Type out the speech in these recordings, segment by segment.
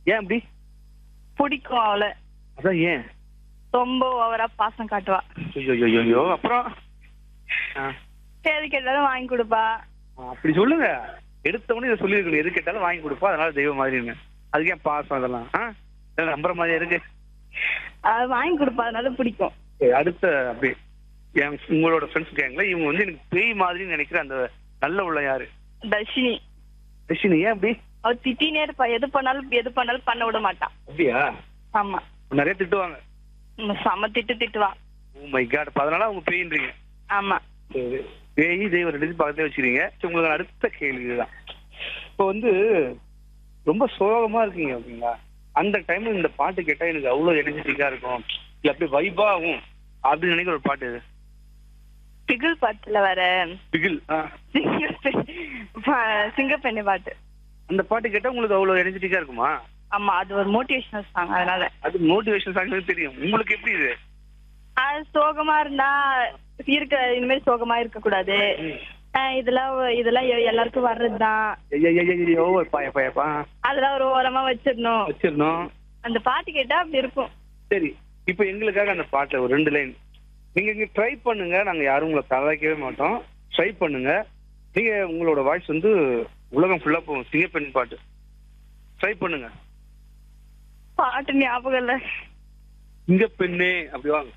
ஏன் அப்படி பிடிக்கும் அவளை அதான் ஏன் ரொம்ப ஓவரா பாசம் காட்டுவா ஐயோ ஐயோ அப்புறம் ஆ, எது கேட்டாலும் வாங்கி கொடுப்பா ஆ, அப்படி சொல்லுங்க எடுத்தவொடனே இதை சொல்லியிருக்கணும் எது கேட்டாலும் வாங்கி கொடுப்பா அதனால தெய்வம் மாதிரி இருங்க அதுக்கு ஏன் பாசம் அதெல்லாம் ஆ இதெல்லாம் நம்புற மாதிரி இருக்கு அது வாங்கி கொடுப்பா அதனால பிடிக்கும் சரி, அடுத்த அப்படி என் உங்களோட ஃப்ரெண்ட்ஸ் கேங்களா இவங்க வந்து எனக்கு பேய் மாதிரி நினைக்கிற அந்த நல்ல உள்ள யாரு தர்ஷினி ரஷினி ஏன் அப்படி அவ திட்டினே இருப்பா எது பண்ணாலும் எது பண்ணாலும் பண்ண விட மாட்டான் அப்படியா ஆமா நிறைய திட்டுவாங்க உம் செம திட்டு திட்டுவா ஓ மை காட் அதனால அவங்க பேயின்றீங்க ஆமா சரி. பேய் தெய்வம் ரெண்டு பக்கத்துல வச்சுக்கிறீங்க சரி, உங்களுக்கு அடுத்த கேள்வி இதுதான் இப்போ வந்து ரொம்ப சோகமா இருக்கீங்க ஓகேங்களா அந்த டைம்ல இந்த பாட்டு கேட்டா எனக்கு அவ்வளவு எனர்ஜெட்டிக்கா இருக்கும் இல்ல அப்படியே வைபா ஆகும் அப்படின்னு நினைக்கிற ஒரு பாட்டு இது பிகில் பாட்டுல வர பிகில் ஆ. சிங்கப்பெண்ணை பாட்டு அந்த பாட்டு கேட்டா உங்களுக்கு அவ்வளவு எனர்ஜெட்டிக்கா இருக்குமா ஆமா அது ஒரு மோட்டிவேஷனல் சாங் அதனால அது மோட்டிவேஷன் சாங் தெரியும் உங்களுக்கு எப்படி இது அது சோகமா இருந்தா இருக்க இனிமேல் சோகமா இருக்க கூடாது அஹ் இதெல்லாம் இதெல்லாம் எ- எல்லாருக்கும் வர்றதுதான் ஐயோ பாய பாயப்பா அதெல்லாம் ஒரு ஓரமா வச்சிடணும் வச்சிடணும் அந்த பாட்டு கேட்டா அப்படி இருக்கும் சரி இப்போ எங்களுக்காக அந்த பாட்டுல ஒரு ரெண்டு லைன் நீங்க இங்க ட்ரை பண்ணுங்க நாங்க யாரும் உங்களை கலாய்க்கவே மாட்டோம் ட்ரை பண்ணுங்க நீங்க உங்களோட வாய்ஸ் வந்து உலகம் ஃபுல்லா போகும் சிங்கப்பெண் பாட்டு ட்ரை பண்ணுங்க பாட்டு ஞாபகம் இல்ல சிங்க பெண்ணே அப்படி வாங்க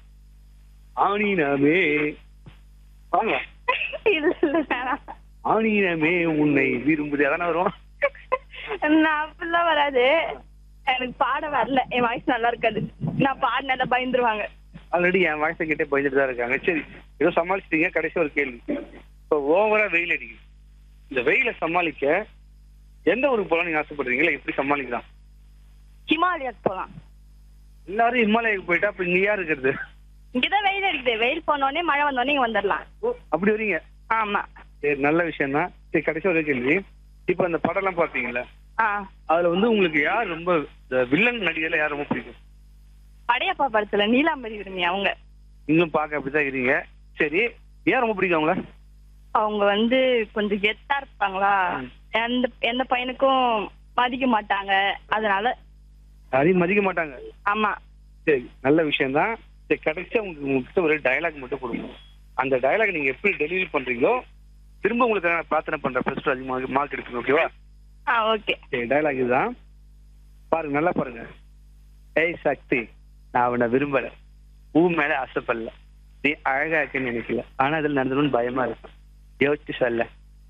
ஆணினமே வாங்க இல்ல இல்ல வேணாம். ஆணினமே உன்னை விரும்புது அதானே வரும் நான் அப்படிலாம் வராது எனக்கு பாட வரல என் வாய்ஸ் நல்லா இருக்காது நான் பாடினால பயந்துருவாங்க ஆல்ரெடி என் வாய்ஸை கேட்டே பயந்துட்டு தான் இருக்காங்க சரி ஏதோ சமாளிச்சிட்டீங்க கடைசி ஒரு கேள்வி இப்போ ஓவரா வெயில் அடிக்குது இந்த வெயிலை சமாளிக்க எந்த ஊருக்கு போகலாம் நீங்க ஆசைப்படுறீங்களா எப்படி சமாளிக்கலாம் ஹிமாலயாக்கு போலாம் எல்லாரும் இமாலயாவுக்கு போயிட்டா அப்ப இங்க யார் இருக்கிறது இங்கதான் வெயில் அடிக்குது வெயில் போனோடனே மழை வந்தோடனே இங்க வந்துடலாம் ஓ, அப்படி வரீங்க ஆமா சரி நல்ல விஷயம் தான் சரி கடைசி ஒரு கேள்வி இப்போ அந்த படம் எல்லாம் பாத்தீங்களா ஆ அதுல வந்து உங்களுக்கு யார் ரொம்ப இந்த வில்லன் நடிகர்ல யார் ரொம்ப பிடிக்கும் படையப்பா படத்துல நீலாம்பரி விரும்பி அவங்க நீங்களும் பார்க்க அப்படிதான் இருக்கீங்க சரி ஏன் ரொம்ப பிடிக்கும் அவங்கள அவங்க வந்து கொஞ்சம் கெத்தா இருப்பாங்களா ம். எந்த எந்த பையனுக்கும் மதிக்க மாட்டாங்க அதனால யாரையும் மதிக்க மாட்டாங்க ஆமா சரி நல்ல விஷயம் தான் சரி கடைசியா உங்களுக்கு உங்ககிட்ட ஒரு டயலாக் மட்டும் கொடுங்க அந்த டயலாக் நீங்க எப்படி டெலிவரி பண்றீங்களோ திரும்ப உங்களுக்கு நான் பிரார்த்தனை பண்றேன் ப்ளஸ் டூ அதிகமாக மார்க் எடுத்துங்க ஓகேவா ஆ ஓகே சரி டயலாக் இதுதான் பாருங்க நல்லா பாருங்க ஏய் சக்தி நான் அவனை விரும்பல பூ மேல ஆசைப்படல நீ அழகா இருக்குன்னு நினைக்கல ஆனா அதுல நடந்தணும்னு பயமா இருக்கு யோசிச்சு சொல்ல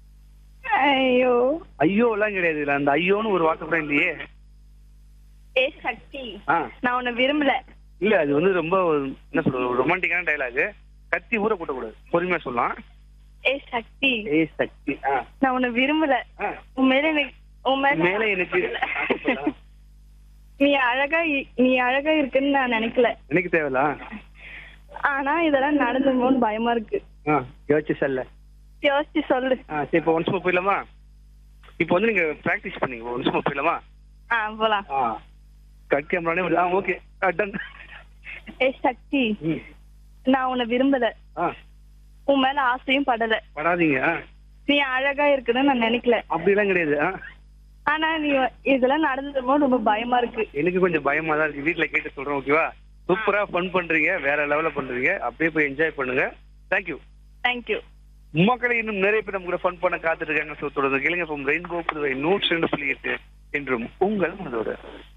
ஐயோ ஐயோ எல்லாம் கிடையாது இதுல அந்த ஐயோன்னு ஒரு வார்த்தை கூட இல்லையே ஏ சக்தி ஆ நான் உன்னை விரும்பல இல்ல அது வந்து ரொம்ப ஒரு- என்ன சொல்றது ரொமான்டிக்கான டயலாக் கத்தி ஊற கூட்டக்கூடாது பொறுமையா சொல்லலாம் ஏ சக்தி ஏய் சக்தி ஆ நான் உன்னை விரும்பல ஆ. உன் மேல எனக்கு உன் மேல மேல எனக்கு ஆசைப்படல. நீ அழகா இ- நீ அழகா இருக்குன்னு நான் நினைக்கல எனக்கு தேவையில்ல ஆனா இதெல்லாம் நடந்துமோன்னு பயமா இருக்கு ஆ யோசிச்சு சொல்ல யோசிச்சு சொல்லு ஆ சரி இப்போ ஒன்ஸ் போயிடலாமா இப்போ வந்து நீங்க ப்ராக்டிஸ் பண்ணீங்க ஒன்ஸ் போயிடலாமா ஆ போலாம் ஆ கட் கேமரானே வருது ஆ ஓகே டன் ஏ சக்தி ம் நான் உன்னை விரும்பல ஆ உன் மேல ஆசையும் படல படாதீங்க ஆ நீ அழகா இருக்குன்னு நான் நினைக்கல அப்படிலாம் கிடையாது ஆ ஆனா நீ இதெல்லாம் நடந்துமோ ரொம்ப பயமா இருக்கு எனக்கு கொஞ்சம் பயமா தான் இருக்கு வீட்ல கேட்டு சொல்றேன் ஓகேவா சூப்பரா ஃபன் பண்றீங்க வேற லெவல்ல பண்றீங்க அப்படியே போய் என்ஜாய் பண்ணுங்க தேங்க்யூ தேங்க்யூ மக்களை இன்னும் நிறைய பேர் நம்ம கூட ஃபன் பண்ண காத்துட்டு இருக்காங்க ஸோ தொடர்ந்து கேளுங்க இப்போ ரெயின்போ புதுவை நூற்றி ரெண்டு புள்ளி எட்டு என்றும் உங்கள் மனதோட